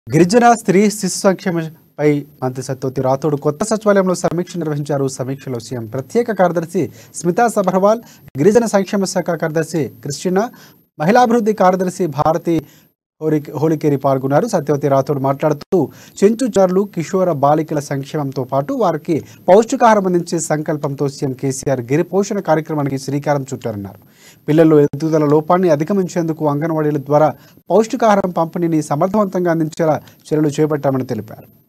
గిరిజన స్త్రీ శిశు సంక్షేమపై మంత్రి సత్తోతి రాథోడ్ కొత్త సచివాలయంలో సమీక్ష నిర్వహించారు సమీక్షలో సీఎం ప్రత్యేక కార్యదర్శి స్మితా సబర్వాల్ గిరిజన సంక్షేమ శాఖ కార్యదర్శి క్రిస్టినా మహిళాభివృద్ధి కార్యదర్శి భారతి హోలి హోలికేరి పాల్గొన్నారు సత్యవతి రాథోడ్ మాట్లాడుతూ చెంచుచారులు కిషోర బాలికల సంక్షేమంతో పాటు వారికి పౌష్టికాహారం అందించే సంకల్పంతో సీఎం కేసీఆర్ గిరి పోషణ కార్యక్రమానికి శ్రీకారం చుట్టారన్నారు పిల్లల్లో ఎదుగుదల లోపాన్ని అధిగమించేందుకు అంగన్వాడీల ద్వారా పౌష్టికాహారం పంపిణీని సమర్థవంతంగా అందించేలా చర్యలు చేపట్టామని తెలిపారు